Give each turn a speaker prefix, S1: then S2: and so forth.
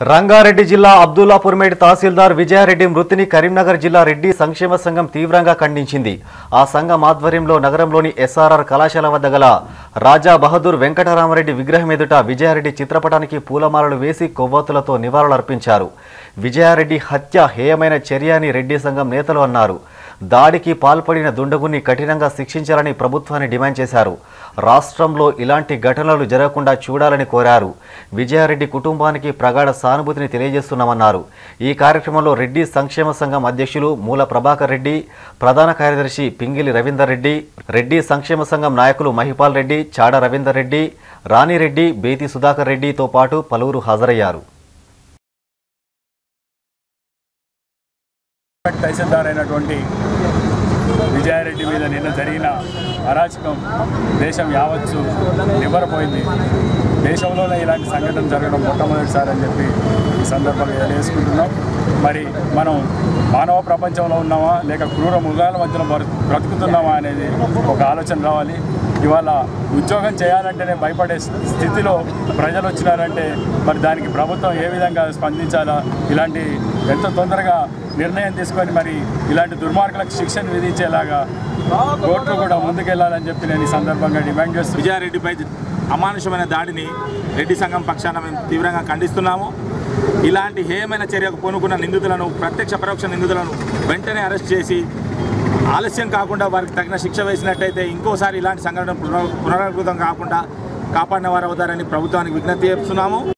S1: రంగారెడ్డి జిల్లా అబ్దుల్లాపూర్మేడ్ తహసీల్దార్ విజయారెడ్డి మృతిని కరీంనగర్ జిల్లా రెడ్డి సంక్షేమ సంఘం తీవ్రంగా ఖండించింది ఆ సంఘం ఆధ్వర్యంలో నగరంలోని ఎస్ఆర్ఆర్ కళాశాల వద్ద గల రాజా బహదూర్ వెంకటరామరెడ్డి విగ్రహం ఎదుట విజయారెడ్డి చిత్రపటానికి పూలమాలలు వేసి కొవ్వొత్తులతో నివాళులర్పించారు విజయారెడ్డి హత్య హేయమైన చర్య అని రెడ్డి సంఘం నేతలు అన్నారు దాడికి పాల్పడిన దుండగుని కఠినంగా శిక్షించాలని ప్రభుత్వాన్ని డిమాండ్ చేశారు రాష్ట్రంలో ఇలాంటి ఘటనలు జరగకుండా చూడాలని కోరారు విజయారెడ్డి కుటుంబానికి ప్రగాఢ సానుభూతిని తెలియజేస్తున్నామన్నారు ఈ కార్యక్రమంలో రెడ్డి సంక్షేమ సంఘం అధ్యక్షులు మూల ప్రభాకర్ రెడ్డి ప్రధాన కార్యదర్శి పింగిలి రవీందర్ రెడ్డి రెడ్డి సంక్షేమ సంఘం నాయకులు మహిపాల్ రెడ్డి చాడ రవీందర్ రెడ్డి రాణిరెడ్డి బేతి సుధాకర్ రెడ్డితో పాటు పలువురు హాజరయ్యారు
S2: తహసీల్దార్ అయినటువంటి విజయారెడ్డి మీద నిన్న జరిగిన అరాచకం దేశం యావత్తు నివ్వరపోయింది దేశంలోనే ఇలాంటి సంఘటన జరగడం మొట్టమొదటిసారి అని చెప్పి ఈ సందర్భంగా తెలియజేసుకుంటున్నాం మరి మనం మానవ ప్రపంచంలో ఉన్నామా లేక క్రూర మృగాల మధ్యలో బ్ర- బ్రతుకుతున్నామా అనేది ఒక ఆలోచన రావాలి ఇవాళ ఉద్యోగం చేయాలంటేనే భయపడే స్థితిలో ప్రజలు వచ్చినారంటే మరి దానికి ప్రభుత్వం ఏ విధంగా స్పందించాలా ఇలాంటి ఎంత తొందరగా నిర్ణయం తీసుకొని మరి ఇలాంటి దుర్మార్గులకు శిక్షణ విధించేలాగా కోర్టులు కూడా ముందుకెళ్లాలని చెప్పి నేను ఈ సందర్భంగా డిమాండ్ చేస్తున్నాను
S3: విజయారెడ్డిపై అమానుషమైన దాడిని రెడ్డి సంఘం పక్షాన మేము తీవ్రంగా ఖండిస్తున్నాము ఇలాంటి హేయమైన చర్యకు పూనుకున్న నిందితులను ప్రత్యక్ష పరోక్ష నిందితులను వెంటనే అరెస్ట్ చేసి ఆలస్యం కాకుండా వారికి తగిన శిక్ష వేసినట్టయితే ఇంకోసారి ఇలాంటి సంఘటన పునరావృతం కాకుండా కాపాడిన వారు అవుతారని ప్రభుత్వానికి విజ్ఞప్తి చేస్తున్నాము